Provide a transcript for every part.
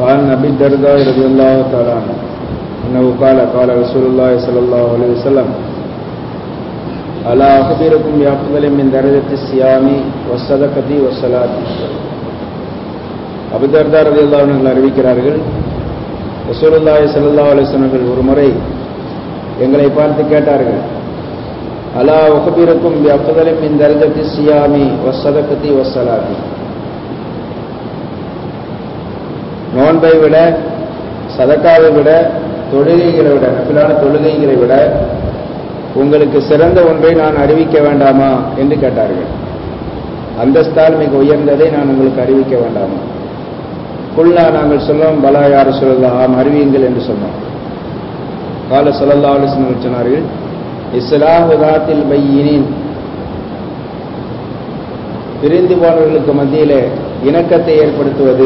وعن أبي الدرداء رضي الله تعالى عنه أنه قال قال رسول الله صلى الله عليه وسلم ألا أخبركم بأفضل من درجة الصيام والصدقة والصلاة அபுதர்தா ரதியுல்லா அவர்கள் அறிவிக்கிறார்கள் ரசூலுல்லாஹி ஸல்லல்லாஹு அலைஹி வஸல்லம் ஒரு முறை எங்களை பார்த்து கேட்டார்கள் அலா உகபிருக்கும் பி அஃதலி மின் தரஜத்தி சியாமி வஸ்ஸதகதி வஸ்ஸலாத்தி நோன்பை விட சதக்காவை விட தொழுகைகளை விட நபிலான தொழுகைகளை விட உங்களுக்கு சிறந்த ஒன்றை நான் அறிவிக்க வேண்டாமா என்று கேட்டார்கள் அந்தஸ்தால் மிக உயர்ந்ததை நான் உங்களுக்கு அறிவிக்க வேண்டாமா குல்லா நாங்கள் சொல்லுவோம் பலா யார் சொல்லலாம் ஆம் அறிவியுங்கள் என்று சொன்னோம் கால சொல்லல்லா அலிஸ்வர்கள் சொன்னார்கள் இஸ்லாஹுதாத்தில் பையினின் பிரிந்து போனவர்களுக்கு மத்தியிலே இணக்கத்தை ஏற்படுத்துவது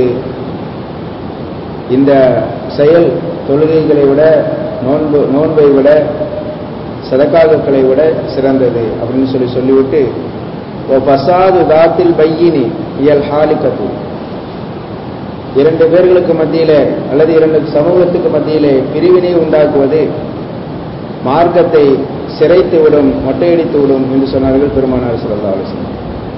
இந்த செயல் தொழுகைகளை விட நோன்பு நோன்பை விட சதக்காக்களை விட சிறந்தது அப்படின்னு சொல்லி சொல்லிவிட்டு ஓ பசாது தாத்தில் பையினி இயல் ஹாலிகத்து இரண்டு பேர்களுக்கு மத்தியிலே அல்லது இரண்டு சமூகத்துக்கு மத்தியிலே பிரிவினை உண்டாக்குவது மார்க்கத்தை சிறைத்து விடும் மொட்டையடித்து விடும் என்று சொன்னார்கள் பெருமானார் சிறந்த ஆலோசனை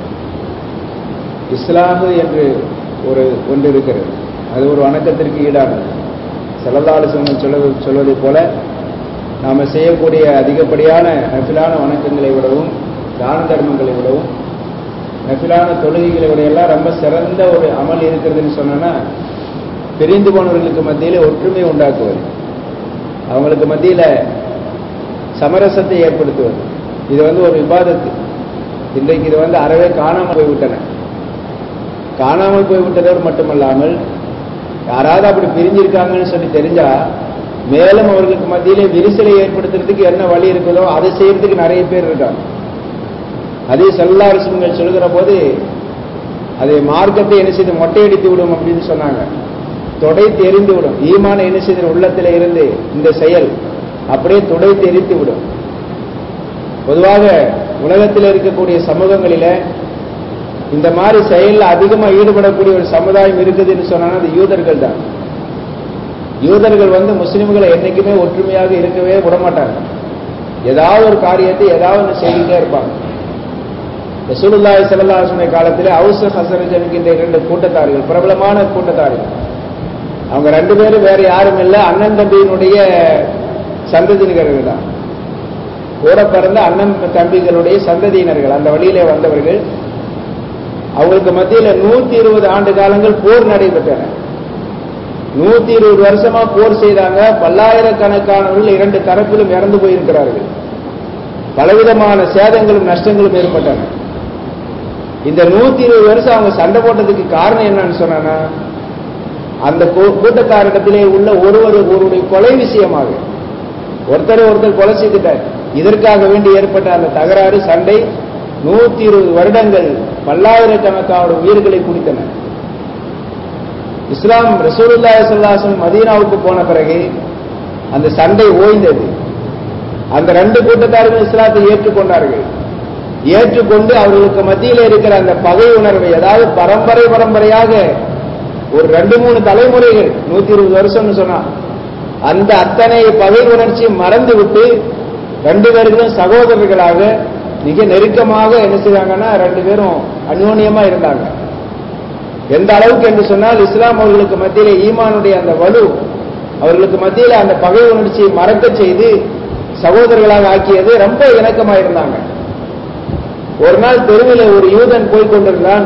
இஸ்லாமு என்று ஒரு ஒன்று இருக்கிறது அது ஒரு வணக்கத்திற்கு ஈடானது செல்லதாலோசனம் சொல்வது சொல்வதைப் போல நாம் செய்யக்கூடிய அதிகப்படியான நஃபிலான வணக்கங்களை விடவும் தான தர்மங்களை விடவும் நஃபிலான தொழுகைகளை விட எல்லாம் ரொம்ப சிறந்த ஒரு அமல் இருக்கிறதுன்னு சொன்னோன்னா பிரிந்து போனவர்களுக்கு மத்தியில் ஒற்றுமை உண்டாக்குவது அவங்களுக்கு மத்தியில் சமரசத்தை ஏற்படுத்துவது இது வந்து ஒரு விவாதத்து இன்றைக்கு இது வந்து அறவே காணாமல் போய்விட்டன காணாமல் போய்விட்டதோடு மட்டுமல்லாமல் யாராவது அப்படி பிரிஞ்சிருக்காங்கன்னு சொல்லி தெரிஞ்சா மேலும் அவர்களுக்கு மத்தியிலே விரிசலை ஏற்படுத்துறதுக்கு என்ன வழி இருக்குதோ அதை செய்யறதுக்கு நிறைய பேர் இருக்காங்க அதே செல்லாரசுங்கள் சொல்கிற போது அது மார்க்கத்தை என்ன செய்து மொட்டையடித்து விடும் அப்படின்னு சொன்னாங்க தொடை தெரிந்து விடும் ஈமான என்ன செய்த உள்ளத்தில் இருந்து இந்த செயல் அப்படியே தொடை தெரித்து விடும் பொதுவாக உலகத்தில் இருக்கக்கூடிய சமூகங்களில இந்த மாதிரி செயலில் அதிகமாக ஈடுபடக்கூடிய ஒரு சமுதாயம் இருக்குதுன்னு சொன்னா அது யூதர்கள் தான் யூதர்கள் வந்து முஸ்லிம்களை என்னைக்குமே ஒற்றுமையாக இருக்கவே விடமாட்டாங்க ஏதாவது ஒரு காரியத்தை ஏதாவது ஒன்று செய்துட்டே இருப்பாங்க ரசூலுல்லாஹி ஸல்லல்லாஹு அலைஹி காலத்தில் அவுஸ் ஹசரஜ் என்கின்ற இரண்டு கூட்டத்தார்கள் பிரபலமான கூட்டத்தார்கள் அவங்க ரெண்டு பேரும் வேற யாரும் இல்லை அண்ணன் தம்பியினுடைய சந்ததியினர்கள் தான் கூட பிறந்த அண்ணன் தம்பிகளுடைய சந்ததியினர்கள் அந்த வழியிலே வந்தவர்கள் அவங்களுக்கு மத்தியில நூத்தி இருபது ஆண்டு காலங்கள் போர் நடைபெற்றன நூத்தி இருபது வருஷமா போர் செய்தாங்க பல்லாயிரக்கணக்கானவர்கள் இரண்டு தரப்பிலும் இறந்து போயிருக்கிறார்கள் பலவிதமான சேதங்களும் நஷ்டங்களும் ஏற்பட்டன இந்த நூத்தி இருபது வருஷம் அவங்க சண்டை போட்டதுக்கு காரணம் என்னன்னு சொன்னா அந்த கூட்டத்தாரிடத்திலே உள்ள ஒருவர் ஒருவருடைய கொலை விஷயமாக ஒருத்தர் ஒருத்தர் கொலை செய்துட்டார் இதற்காக வேண்டி ஏற்பட்ட அந்த தகராறு சண்டை நூத்தி இருபது வருடங்கள் பல்லாயிரக்கணக்கான உயிர்களை குடித்தன இஸ்லாம் ரசூலுல்லா சல்லாசன் மதீனாவுக்கு போன பிறகு அந்த சண்டை ஓய்ந்தது அந்த ரெண்டு கூட்டத்தார்கள் இஸ்லாத்தை ஏற்றுக்கொண்டார்கள் ஏற்றுக்கொண்டு அவர்களுக்கு மத்தியில் இருக்கிற அந்த பகை உணர்வை அதாவது பரம்பரை பரம்பரையாக ஒரு ரெண்டு மூணு தலைமுறைகள் நூத்தி இருபது வருஷம்னு சொன்னா அந்த அத்தனை பகை உணர்ச்சியை மறந்து விட்டு ரெண்டு பேர்களும் சகோதரர்களாக மிக நெருக்கமாக என்ன செய்தாங்கன்னா ரெண்டு பேரும் அந்யோன்யமா இருந்தாங்க எந்த அளவுக்கு என்று சொன்னால் இஸ்லாம் அவர்களுக்கு மத்தியிலே ஈமானுடைய அந்த வலு அவர்களுக்கு மத்தியில அந்த பகை உணர்ச்சியை மறக்க செய்து சகோதரர்களாக ஆக்கியது ரொம்ப இணக்கமாக இருந்தாங்க ஒரு நாள் தெருவில் ஒரு யூதன் போய் கொண்டிருந்தான்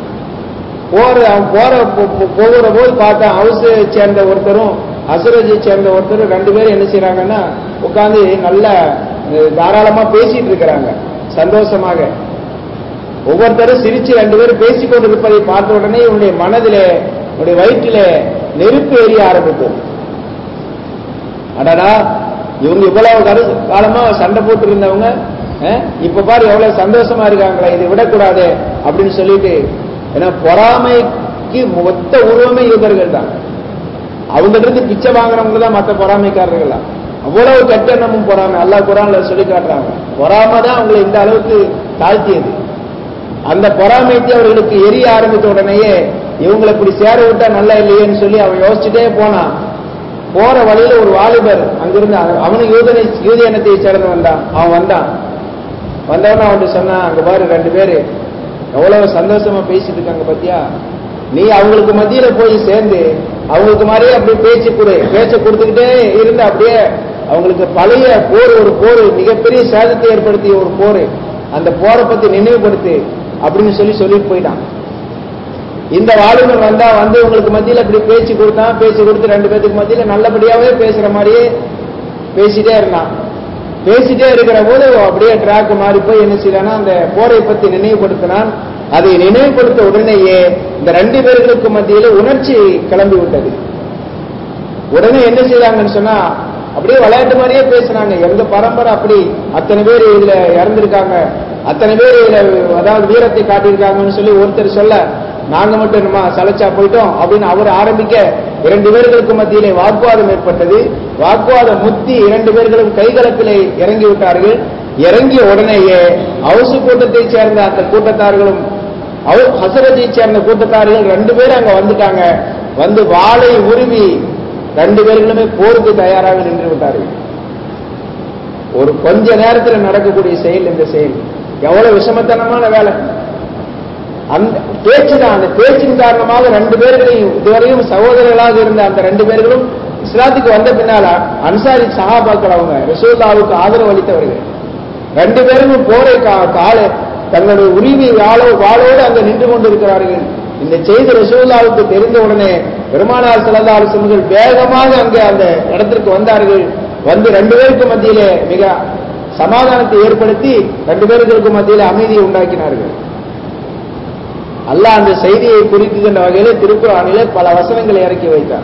போற அவன் போற போகிற போது பார்த்தா ஹவுஸை சேர்ந்த ஒருத்தரும் அசுரஜை சேர்ந்த ஒருத்தரும் ரெண்டு பேரும் என்ன செய்யறாங்கன்னா உட்காந்து நல்ல தாராளமா பேசிட்டு இருக்கிறாங்க சந்தோஷமாக ஒவ்வொருத்தரும் சிரிச்சு ரெண்டு பேரும் பேசிக் கொண்டிருப்பதை பார்த்த உடனே இவனுடைய மனதிலே உடைய வயிற்றிலே நெருப்பு எரிய ஆரம்பித்தது அடடா இவங்க இவ்வளவு கரு காலமா சண்டை போட்டு இருந்தவங்க இப்ப பாரு எவ்வளவு சந்தோஷமா இருக்காங்களே இதை விடக்கூடாது அப்படின்னு சொல்லிட்டு ஏன்னா பொறாமைக்கு மொத்த உருவமே யூதர்கள் தான் அவங்க இருந்து பிச்சை வாங்குறவங்க தான் மற்ற பொறாமைக்காரர்கள் தான் அவ்வளவு கெட்டெண்ணமும் பொறாமை அல்லா குரான்ல சொல்லி காட்டுறாங்க பொறாமை தான் அவங்களை இந்த அளவுக்கு தாழ்த்தியது அந்த பொறாமைக்கு அவர்களுக்கு எரிய ஆரம்பித்த உடனேயே இவங்களை இப்படி சேர விட்டா நல்லா இல்லையேன்னு சொல்லி அவன் யோசிச்சுட்டே போனான் போற வழியில ஒரு வாலிபர் அங்கிருந்து அவ- அவனும் யூதனை யூத இனத்தை சேர்ந்து வந்தான் அவன் வந்தான் வந்தவன அவன்கிட்ட சொன்னான் அங்க பாரு ரெண்டு பேரு எவ்வளவு சந்தோஷமா பேசிட்டு இருக்காங்க பாத்தியா நீ அவங்களுக்கு மத்தியில போய் சேர்ந்து அவங்களுக்கு மாதிரியே அப்படியே பேச்சு கொடு பேச்சை கொடுத்துக்கிட்டே இருந்து அப்படியே அவங்களுக்கு பழைய போர் ஒரு போர் மிகப்பெரிய சேதத்தை ஏற்படுத்திய ஒரு போர் அந்த போரை பத்தி நினைவுபடுத்து அப்படின்னு சொல்லி சொல்லிட்டு போயிட்டான் இந்த வாலிபன் வந்தா வந்து உங்களுக்கு மத்தியில இப்படி பேச்சு கொடுத்தான் பேச்சு கொடுத்து ரெண்டு பேத்துக்கு மத்தியில நல்லபடியாவே பேசுற மாதிரியே பேசிட்டே இருந்தான் பேசிட்டே இருக்கிற போது அப்படியே ட்ராக் மாறி போய் என்ன செய்யறானா அந்த போரை பத்தி நினைவுபடுத்தினான் அதை நினைவுபடுத்த உடனேயே இந்த ரெண்டு பேர்களுக்கு மத்தியில உணர்ச்சி கிளம்பி விட்டது உடனே என்ன செய்யறாங்கன்னு சொன்னா அப்படியே விளையாட்டு மாதிரியே பேசுறாங்க எங்க பரம்பரை அப்படி அத்தனை பேர் இதுல இறந்திருக்காங்க அத்தனை பேர் இதுல அதாவது வீரத்தை காட்டியிருக்காங்கன்னு சொல்லி ஒருத்தர் சொல்ல நாங்க மட்டும் என்னமா சலைச்சா போயிட்டோம் அப்படின்னு அவர் ஆரம்பிக்க இரண்டு பேர்களுக்கு மத்தியிலே வாக்குவாதம் ஏற்பட்டது வாக்குவாதம் முத்தி இரண்டு பேர்களும் கைகலப்பிலே இறங்கி விட்டார்கள் இறங்கிய உடனேயே அவசு கூட்டத்தை சேர்ந்த அந்த கூட்டத்தார்களும் அவ- ஹசரத்தை சேர்ந்த கூட்டத்தார்கள் ரெண்டு பேரும் அங்க வந்துட்டாங்க வந்து வாளை உருவி ரெண்டு பேர்களுமே போருக்கு தயாராக நின்று விட்டார்கள் ஒரு கொஞ்ச நேரத்தில் நடக்கக்கூடிய செயல் இந்த செயல் எவ்வளவு விஷமத்தனமான வேலை அந்த பேச்சு தான் அந்த பேச்சின் காரணமாக ரெண்டு பேர்களையும் இதுவரையும் சகோதரர்களாக இருந்த அந்த ரெண்டு பேர்களும் இஸ்லாத்துக்கு வந்த பின்னால அன்சாரி சஹாபாக்கள் அவங்க ரசூல்லாவுக்கு ஆதரவு அளித்தவர்கள் ரெண்டு பேரும் போரை கா- கால தங்களுடைய உரிமை வாழோ வாளோடு அங்க நின்று கொண்டிருக்கிறார்கள் இந்த செய்தி ரசூல்லாவுக்கு தெரிந்த உடனே பெருமானார் ஸல்லல்லாஹு அலைஹி வஸல்லம் வேகமாக அங்கே அந்த இடத்திற்கு வந்தார்கள் வந்து ரெண்டு பேருக்கு மத்தியிலே மிக சமாதானத்தை ஏற்படுத்தி ரெண்டு பேருக்கு மத்தியிலே அமைதியை உண்டாக்கினார்கள் அல்லாஹ் அந்த செய்தியை குறிக்குகின்ற வகையில திருக்குறானிலே பல வசனங்களை இறக்கி வைத்தார்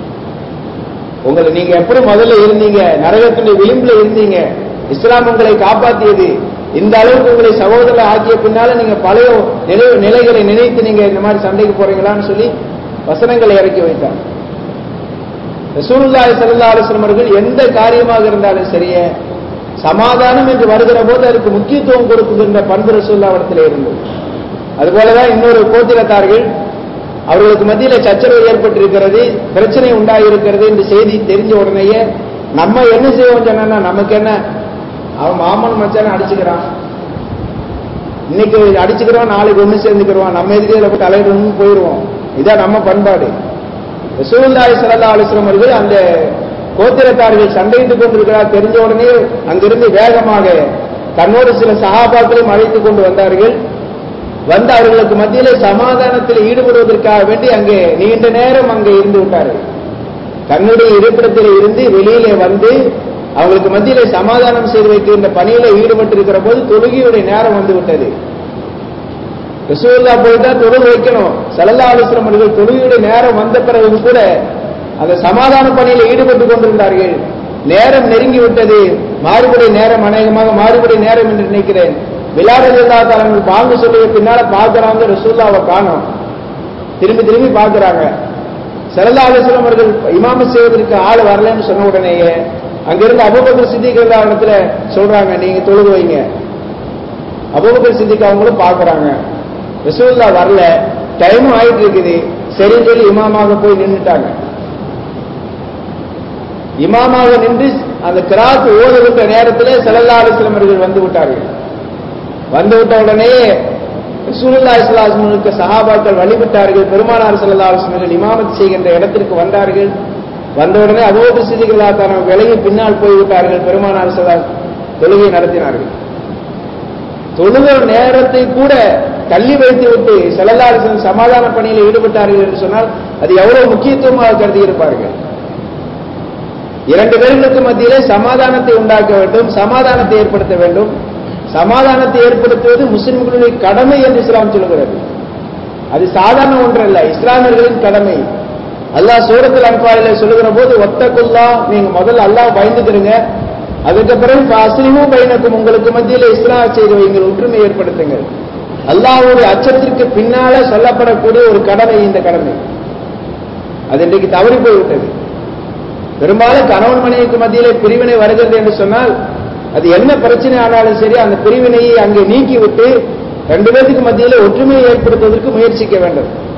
உங்களை நீங்க எப்படி முதல்ல இருந்தீங்க நரகத்தினுடைய விளிம்புல இருந்தீங்க இஸ்லாம் உங்களை காப்பாத்தியது இந்த அளவுக்கு உங்களை சகோதரர் ஆக்கிய பின்னால நீங்க பழைய நிலை நிலைகளை நினைத்து நீங்க இந்த மாதிரி சண்டைக்கு போறீங்களான்னு சொல்லி வசனங்களை இறக்கி வைத்தார் ரசூலுல்லாஹி ஸல்லல்லாஹு அலைஹி வஸல்லம் அவர்கள் எந்த காரியமாக இருந்தாலும் சரியே சமாதானம் என்று வருகிற போது அதுக்கு முக்கியத்துவம் கொடுக்குகின்ற பண்பு ரசூல்லாவிடத்தில் இருந்தது அதுபோலதான் இன்னொரு கோத்திரத்தார்கள் அவர்களுக்கு மத்தியில சச்சரவு ஏற்பட்டிருக்கிறது பிரச்சனை உண்டாகியிருக்கிறது இந்த செய்தி தெரிஞ்ச உடனேயே நம்ம என்ன செய்வோம் சொன்னா நமக்கு என்ன அவன் மாமன் மச்சான அடிச்சுக்கிறான் இன்னைக்கு அடிச்சுக்கிறோம் நாளைக்கு ஒண்ணு சேர்ந்துக்கிறோம் நம்ம எதுக்கு இதுல போய் தலையிடணும்னு போயிடுவோம் இதான் நம்ம பண்பாடு ரசூலுல்லாஹி ஸல்லல்லாஹு அலைஹி வஸல்லம் அவர்கள் அந்த கோத்திரத்தார்கள் சண்டையிட்டுக் கொண்டிருக்கிறார் தெரிஞ்ச உடனே அங்கிருந்து வேகமாக தன்னோடு சில சகாபாக்களையும் அழைத்துக் கொண்டு வந்தார்கள் வந்து அவர்களுக்கு மத்தியிலே சமாதானத்தில் ஈடுபடுவதற்காக வேண்டி அங்கே நீண்ட நேரம் அங்கே இருந்து விட்டார்கள் தன்னுடைய இருப்பிடத்தில் இருந்து வெளியிலே வந்து அவங்களுக்கு மத்தியிலே சமாதானம் செய்து வைக்கின்ற பணியில ஈடுபட்டிருக்கிற போது தொழுகையுடைய நேரம் வந்து விட்டது ரசூல்லா போயிட்டா தொழுகு வைக்கணும் சல்லல்லா அலுவலம் அவர்கள் தொழுகையுடைய நேரம் வந்த பிறகு கூட அந்த சமாதான பணியில ஈடுபட்டு கொண்டிருந்தார்கள் நேரம் நெருங்கி விட்டது மாறுபடி நேரம் அநேகமாக மாறுபடி நேரம் என்று நினைக்கிறேன் விழாரஜல்லா தலைவர் பாங்கு சொல்லிய பின்னால பார்க்கறாங்க ரசூல்லாவை காணோம் திரும்பி திரும்பி பார்க்கறாங்க சல்லல்லா அலுவலம் அவர்கள் இமாம செய்வதற்கு ஆள் வரலன்னு சொன்ன உடனேயே அங்கிருந்து அபுபக்கர் சித்திக் இடத்துல சொல்றாங்க நீங்க தொழுது வைங்க அபுபக்கர் சித்திக் அவங்களும் பார்க்கறாங்க ரசூல்லா வரல டைமும் ஆயிட்டு இருக்குது சரின்னு சொல்லி இமாமாக போய் நின்னுட்டாங்க இமாமாக நின்று அந்த கிராத் ஓதுகின்ற நேரத்திலே சல்லல்லா அலிஸ்லம் அவர்கள் வந்து விட்டார்கள் வந்து விட்ட உடனே ரசூலுல்லாஹி ஸல்லல்லாஹு அலைஹி வஸல்லம் சஹாபாக்கள் வழிபட்டார்கள் பெருமானார் ஸல்லல்லாஹு அலைஹி வஸல்லம் இமாமத் செய்கின்ற இடத்திற்கு வந்தார்கள் வந்த உடனே அபூபக்கர் சித்திக் ரலியல்லாஹு விலகி பின்னால் போய்விட்டார்கள் பெருமானார் ஸல்லல்லாஹு தொழுகை நடத்தினார்கள் தொழுகிற நேரத்தை கூட தள்ளி வைத்து விட்டு செல்லல்லாரசன் சமாதான பணியில் ஈடுபட்டார்கள் என்று சொன்னால் அது எவ்வளவு முக்கியத்துவமாக கருதி இருப்பார்கள் இரண்டு பேர்களுக்கு மத்தியிலே சமாதானத்தை உண்டாக்க வேண்டும் சமாதானத்தை ஏற்படுத்த வேண்டும் சமாதானத்தை ஏற்படுத்துவது முஸ்லிம்களுடைய கடமை என்று இஸ்லாம் சொல்கிறது அது சாதாரண ஒன்றல்ல இஸ்லாமியர்களின் கடமை அல்லாஹ் சூரத்தில் அன்பாரில சொல்லுகிற போது ஒத்தக்குல்லா நீங்க முதல்ல அல்லாஹ் பயந்துக்கிறீங்க அதுக்கு பிறகு அஸ்லிமும் பயனுக்கும் உங்களுக்கு மத்தியில இஸ்லாம் செய்து வைங்கள் ஒற்றுமை ஏற்படுத்துங்கள் அல்லாஹ்வுடைய அச்சத்திற்கு பின்னால சொல்லப்படக்கூடிய ஒரு கடமை இந்த கடமை அது இன்றைக்கு தவறி போய்விட்டது பெரும்பாலும் கணவன் மனைவிக்கு மத்தியிலே பிரிவினை வருகிறது என்று சொன்னால் அது என்ன பிரச்சனை ஆனாலும் சரி அந்த பிரிவினையை அங்கே நீக்கிவிட்டு ரெண்டு பேருக்கு மத்தியிலே ஒற்றுமையை ஏற்படுத்துவதற்கு முயற்சிக்க வேண்டும்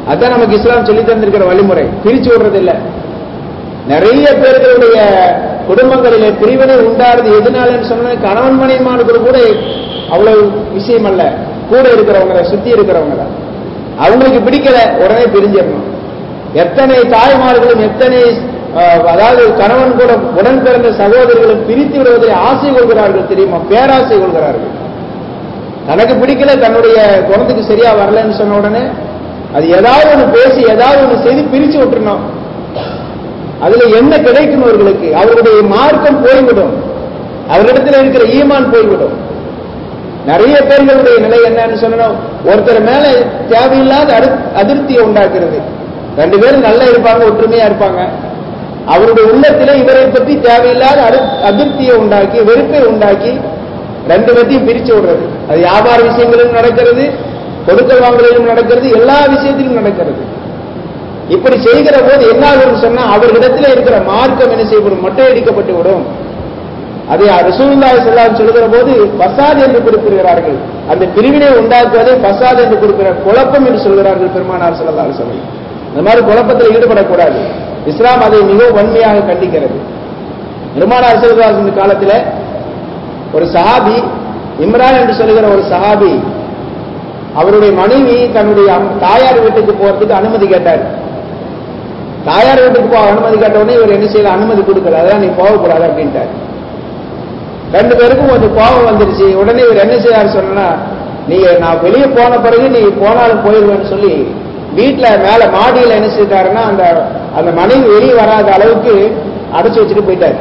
அதான் நமக்கு இஸ்லாம் சொல்லி தந்திருக்கிற வழிமுறை பிரிச்சு விடுறது இல்ல நிறைய பேர்களுடைய குடும்பங்களிலே பிரிவினை உண்டாறது எதனாலன்னு சொன்னா கணவன் மனைவிமானுக்கு கூட அவ்வளவு விஷயம் அல்ல கூட இருக்கிறவங்க தான், சுத்தி இருக்கிறவங்க தான் அவங்களுக்கு பிடிக்கல உடனே பிரிஞ்சிடணும் எத்தனை தாய்மார்களும் எத்தனை அஹ், அதாவது கணவன் கூட உடன் பிறந்த சகோதரிகளும் பிரித்து விடுவதை ஆசை கொள்கிறார்கள் தெரியுமா பேராசை கொள்கிறார்கள் தனக்கு பிடிக்கல தன்னுடைய குணத்துக்கு சரியா வரலன்னு சொன்ன உடனே அது ஏதாவது ஒண்ணு பேசி ஏதாவது ஒண்ணு செய்து பிரிச்சு விட்டுறணும் அதுல என்ன கிடைக்கும் அவர்களுக்கு அவர்களுடைய மார்க்கம் போய்விடும் அவர்களிடத்தில் இருக்கிற ஈமான் போய்விடும் நிறைய பேர்களுடைய நிலை என்னன்னு சொன்னோம் ஒருத்தர் மேல தேவையில்லாத அடு- அதிருப்தியை உண்டாக்குறது ரெண்டு பேரும் நல்லா இருப்பாங்க ஒற்றுமையா இருப்பாங்க அவருடைய உள்ளத்திலே இவரை பற்றி தேவையில்லாத அடு- அதிருப்தியை உண்டாக்கி வெறுப்பை உண்டாக்கி ரெண்டு பேர்த்தையும் பிரிச்சு விடுறது அது வியாபார விஷயங்களிலும் நடக்கிறது கொடுக்கல் வாங்கலிலும் நடக்கிறது எல்லா விஷயத்திலும் நடக்கிறது இப்படி செய்கிற போது என்ன ஆகும்னு சொன்னா அவர்களிடத்தில் இருக்கிற மார்க்கம் என்ன செய்யப்படும் மொட்டையடிக்கப்பட்டு விடும் அதை ரசூலுல்லாஹி ஸல்லல்லாஹு சொல்லுகிற போது பசாத் என்று குறிப்பிடுகிறார்கள் அந்த பிரிவினை உண்டாக்குவதை பசாத் என்று குறிப்பிடுகிறார் குழப்பம் என்று சொல்கிறார்கள் பெருமானார் ஸல்லல்லாஹு அலைஹி வஸல்லம் இந்த மாதிரி குழப்பத்தில் ஈடுபடக்கூடாது இஸ்லாம் அதை மிகவும் வன்மையாக கண்டிக்கிறது பெருமானார் ஸல்லல்லாஹு அலைஹி வஸல்லம் காலத்தில் ஒரு சஹாபி இம்ரான் என்று சொல்லுகிற ஒரு சஹாபி அவருடைய மனைவி தன்னுடைய அம்- தாயார் வீட்டுக்கு போறதுக்கு அனுமதி கேட்டார் தாயார் வீட்டுக்கு போக அனுமதி கேட்ட உடனே இவர் என்ன செய்யல அனுமதி கொடுக்கல அதான் நீ போகக்கூடாது அப்படின்ட்டார் ரெண்டு பேருக்கும் கொஞ்சம் கோபம் வந்துருச்சு உடனே இவர் என்ன செய்யாரு சொன்னா நீ நான் வெளியே போன பிறகு நீ போனாலும் போயிடுவேன்னு சொல்லி வீட்டுல மேல மாடியில என்ன செய்தாருன்னா அந்த அந்த மனைவி வெளியே வராத அளவுக்கு அடைச்சு வச்சுட்டு போயிட்டாரு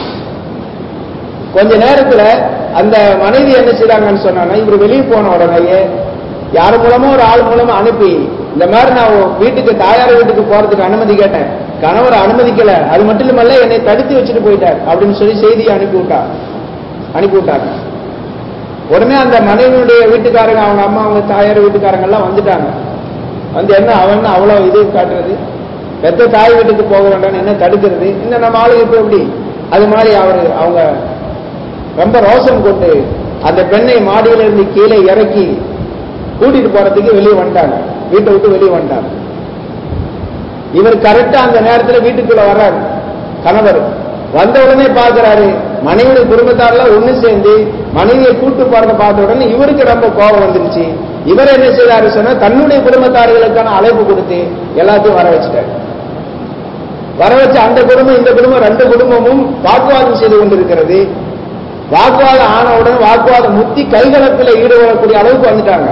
கொஞ்ச நேரத்துல அந்த மனைவி என்ன செய்றாங்கன்னு சொன்னா இவர் வெளியே போன உடனேயே யார் மூலமோ ஒரு ஆள் மூலமா அனுப்பி இந்த மாதிரி நான் உன் வீட்டுக்கு தாயார் வீட்டுக்கு போறதுக்கு அனுமதி கேட்டேன் கணவர் அனுமதிக்கல அது மட்டும் இல்லமல்ல என்னை தடுத்து வச்சுட்டு போயிட்டார் அப்படின்னு சொல்லி செய்தியை அனுப்பி விட்டா அனுப்பி விட்டாங்க உடனே அந்த மனைவியுடைய வீட்டுக்காரங்க அவங்க அம்மா அவங்க தாயார் வீட்டுக்காரங்க எல்லாம் வந்துட்டாங்க வந்து என்ன அவன் அவ்வளவு இது காட்டுறது பெத்த தாய் வீட்டுக்கு போக வேண்டாம்னு என்ன தடுக்கிறது இந்த நம்ம ஆளுங்க இப்ப எப்படி அது மாதிரி அவரு அவங்க ரொம்ப ரோசம் கொண்டு அந்த பெண்ணை மாடியில இருந்து கீழே இறக்கி கூட்டிட்டு போறதுக்கு வெளியே வந்துட்டாங்க வீட்டை விட்டு வெளியே வந்துட்டாங்க இவர் கரெக்டா அந்த நேரத்துல வீட்டுக்குள்ள வர்றாரு கணவர் வந்த உடனே பாக்குறாரு மனைவியுடைய குடும்பத்தாரெல்லாம் ஒண்ணு சேர்ந்து மனைவியை கூட்டு போறத பார்த்த உடனே இவருக்கு ரொம்ப கோபம் வந்துருச்சு இவர் என்ன செய்தாரு சொன்னா தன்னுடைய குடும்பத்தார்களுக்கான அழைப்பு கொடுத்து எல்லாத்தையும் வர வச்சுட்டாரு வர வச்சு அந்த குடும்பம் இந்த குடும்பம் ரெண்டு குடும்பமும் வாக்குவாதம் செய்து கொண்டிருக்கிறது வாக்குவாதம் ஆன உடனே வாக்குவாதம் முத்தி கைகலப்பில் ஈடுபடக்கூடிய அளவுக்கு வந்துட்டாங்க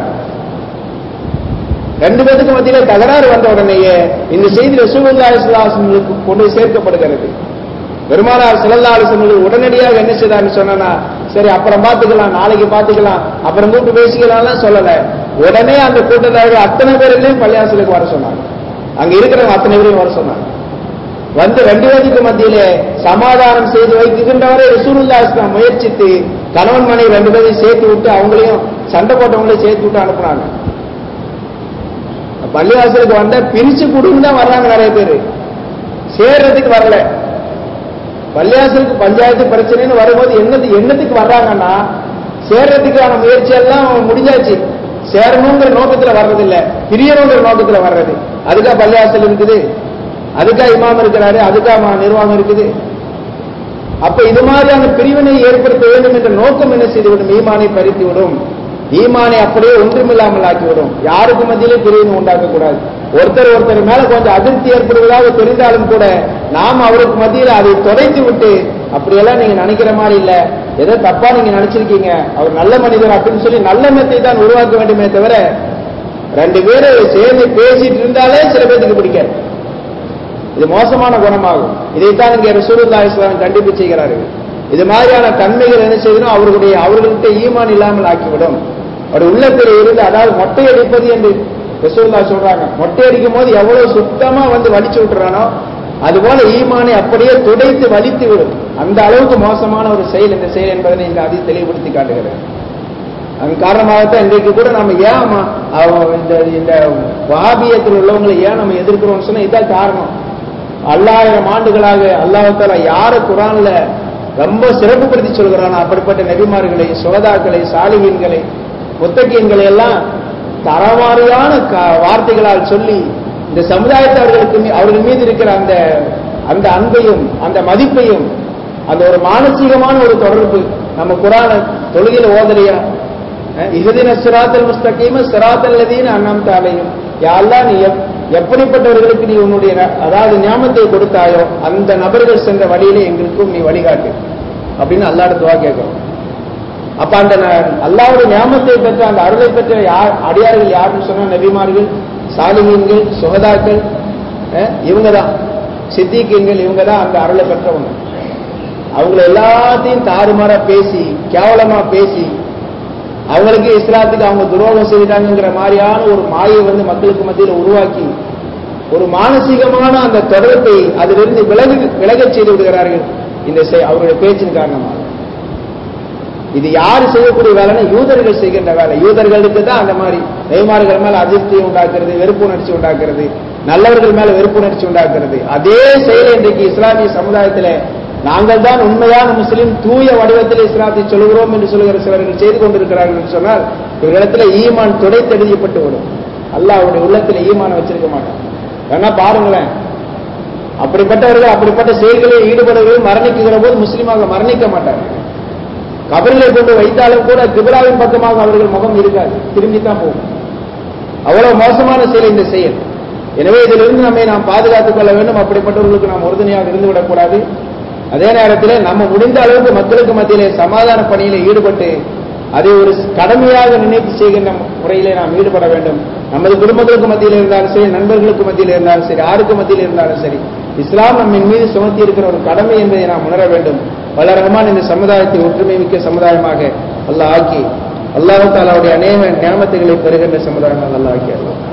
ரெண்டு பேத்துக்கு மத்தியில தகராறு வந்த உடனேயே இந்த செய்தி ரசூலுல்லாஹி ஸல்லல்லாஹு அலைஹி வஸல்லுக்கு கொண்டு சேர்க்கப்படுகிறது பெருமானார் ஸல்லல்லாஹு அலைஹி வஸல்லம் உடனடியாக என்ன செய்தார்னு சொன்னா சரி அப்புறம் பார்த்துக்கலாம் நாளைக்கு பார்த்துக்கலாம் அப்புறம் கூப்பிட்டு பேசிக்கலாம்லாம் சொல்லல உடனே அந்த கூட்டத்தார்கள் அத்தனை பேரையும் பள்ளியாசலுக்கு வர சொன்னாங்க அங்க இருக்கிறவங்க அத்தனை பேரையும் வர சொன்னாங்க வந்து ரெண்டு பேருக்கு மத்தியிலே சமாதானம் செய்து வைக்கின்றவரை ரசூலுல்லாஹி இஸ்லாம் முயற்சித்து கணவன் மனைவி ரெண்டு பேரையும் சேர்த்து விட்டு அவங்களையும் சண்டை போட்டவங்களையும் சேர்த்து விட்டு அனுப்புனாங்க பள்ளிவாசலுக்கு வந்தா பிரிச்சு கொடுன்னு தான் வர்றாங்க நிறைய பேர் சேர்றதுக்கு வரல பள்ளிவாசலுக்கு பஞ்சாயத்து பிரச்சனைன்னு வரும்போது என்னது என்னத்துக்கு வர்றாங்கன்னா சேர்றதுக்கான முயற்சி எல்லாம் முடிஞ்சாச்சு சேரணுங்கிற நோக்கத்துல வர்றதில்ல பிரியணுங்கிற நோக்கத்துல வர்றது அதுக்கா பள்ளிவாசல் இருக்குது அதுக்கா இமாம் இருக்கிறாரு அதுக்கா ம- நிர்வாகம் இருக்குது அப்ப இது மாதிரியான பிரிவினை ஏற்படுத்த வேண்டும் என்ற நோக்கம் என்ன செய்துவிடும் ஈமானை பறித்து விடும் ஈமானை அப்படியே ஒன்றுமில்லாமல் ஆக்கிவிடும் யாருக்கு மத்தியிலே பிரிவினை உண்டாக்க கூடாது ஒருத்தர் ஒருத்தர் மேல கொஞ்சம் அதிருப்தி ஏற்படுவதாக தெரிந்தாலும் கூட நாம் அவருக்கு மத்தியில் அதை தொலைத்து விட்டு அப்படியெல்லாம் நீங்க நினைக்கிற மாதிரி இல்ல ஏதோ தப்பா நீங்க நினைச்சிருக்கீங்க அவர் நல்ல மனிதர் அப்படின்னு சொல்லி நல்ல மெத்தை தான் உருவாக்க வேண்டுமே தவிர ரெண்டு பேரும் சேர்ந்து பேசிட்டு இருந்தாலே சில பேருக்கு பிடிக்காது இது மோசமான குணமாகும் இதைத்தான் இங்கே ரசூலுல்லாஹி இஸ்லாம் கண்டிப்பு செய்கிறார்கள் இது மாதிரியான தன்மைகள் என்ன செய்யணும் அவர்களுடைய அவர்கள்ட்ட ஈமான் இல்லாமல் ஆக்கிவிடும் அவர் உள்ளத்தில் இருந்து அதாவது மொட்டை அடிப்பது என்று ரசூலுல்லாஹி சொல்றாங்க மொட்டை அடிக்கும் போது எவ்வளவு சுத்தமா வந்து வலிச்சு விட்டுறானோ அதுபோல ஈமானை அப்படியே துடைத்து வலித்து விடும் அந்த அளவுக்கு மோசமான ஒரு செயல் இந்த செயல் என்பதை இந்த அதி தெளிவுபடுத்தி காட்டுகிறது அதன் காரணமாகத்தான் இன்றைக்கு கூட நம்ம ஏன் ம- அவ- இந்த இந்த வாபியத்தில் உள்ளவங்களை ஏன் நம்ம எதிர்க்கிறோம்னு சொன்னா இதான் காரணம் அல்லாயிரம் ஆண்டுகளாக அல்லாஹால யார குரான்ல ரொம்ப சிறப்புப்படுத்தி சொல்கிறானோ அப்படிப்பட்ட நபிமார்களை சுகதாக்களை சாலிகீன்களை முத்தகீன்களை எல்லாம் தரமாரியான க- வார்த்தைகளால் சொல்லி இந்த சமுதாயத்தை அவர்களுக்கு மீ- அவர்கள் மீது இருக்கிற அந்த அந்த அன்பையும் அந்த மதிப்பையும் அந்த ஒரு மானசீகமான ஒரு தொடர்பு நம்ம குரான தொழுகையில ஓதலையா இஹதின சிராத்தல் முஸ்தகீம சிராத்தல் லதீன அன்னம் தாலையும் யாரெல்லாம் நீ எப்- எப்படிப்பட்டவர்களுக்கு நீ உன்னுடைய ந- அதாவது ஞாபகத்தை கொடுத்தாயோ அந்த நபர்கள் சென்ற வழியிலே எங்களுக்கும் நீ வழிகாட்டு அப்படின்னு அல்லாட துவா கேட்கிறோம் அப்ப அந்த ந- அல்லாஹ்வுடைய ஞாபகத்தை பெற்ற அந்த அருளை பெற்ற யார் அடியார்கள் யாருன்னு சொன்னா நபிமார்கள் சாலிகீன்கள் சுகதாக்கள் இவங்க தான் சித்திகீன்கள் இவங்க தான் அந்த அருளை பெற்றவங்க அவங்கள எல்லாத்தையும் தாறுமாறா பேசி கேவலமா பேசி அவங்களுக்கு இஸ்லாத்துக்கு அவங்க துரோகம் செய்தாங்கிற மாதிரியான ஒரு மாயை வந்து மக்களுக்கு மத்தியில் உருவாக்கி ஒரு மானசீகமான அந்த தொடர்பை அதிலிருந்து விலகு விலகச் செய்து விடுகிறார்கள் இந்த செய்- அவருடைய பேச்சின் காரணமாக இது யார் செய்யக்கூடிய வேலைன்னா யூதர்கள் செய்கின்ற வேலை யூதர்களுக்கு தான் அந்த மாதிரி நெய்மார்கள் மேல அதிருப்தியை உண்டாக்குறது வெறுப்புணர்ச்சி உண்டாக்குறது நல்லவர்கள் மேல வெறுப்புணர்ச்சி உண்டாக்குறது அதே செயலை இன்றைக்கு இஸ்லாமிய சமுதாயத்தில் நாங்கள் தான் உண்மையான முஸ்லிம் தூய வடிவத்தில் இஸ்லாத்தை சொல்கிறோம் என்று சொல்கிற சிலர்கள் செய்து கொண்டிருக்கிறார்கள் என்று சொன்னால் இவர்களிடத்துல ஈமான் துடைத்தெழுதியப்பட்டு விடும் அல்லாஹ் அவருடைய உள்ளத்தில் ஈமான் வச்சிருக்க மாட்டான் வேணா பாருங்களேன் அப்படிப்பட்டவர்கள் அப்படிப்பட்ட செயல்களில் ஈடுபடுவர்கள் மரணிக்குகிற போது முஸ்லீமாக மரணிக்க மாட்டார்கள் கபரிலே கொண்டு வைத்தாலும் கூட கிபிலாவின் பக்கமாக அவர்கள் முகம் இருக்காது திரும்பித்தான் போகும் அவ்வளவு மோசமான செயல் இந்த செயல் எனவே இதிலிருந்து நம்மை நாம் பாதுகாத்துக் கொள்ள வேண்டும் அப்படிப்பட்டவர்களுக்கு நாம் உறுதுணையாக இருந்து விடக்கூடாது அதே நேரத்தில் நம்ம முடிந்த அளவுக்கு மக்களுக்கு மத்தியிலே சமாதான பணியில ஈடுபட்டு அதை ஒரு கடமையாக நினைத்து செய்கின்ற முறையிலே நாம் ஈடுபட வேண்டும் நமது குடும்பங்களுக்கு மத்தியில் இருந்தாலும் சரி நண்பர்களுக்கு மத்தியில் இருந்தாலும் சரி யாருக்கு மத்தியில் இருந்தாலும் சரி இஸ்லாம் நம்மின் மீது சுமத்தி இருக்கிற ஒரு கடமை என்பதை நாம் உணர வேண்டும் பல ரகமான இந்த சமுதாயத்தை ஒற்றுமை மிக்க சமுதாயமாக அல்லாஹ் ஆக்கி அல்லாஹ் தாலாவுடைய அநேக ஞாபகத்துகளை பெறுகின்ற சமுதாயமாக அல்லாஹ் ஆக்கி அல்லாஹ்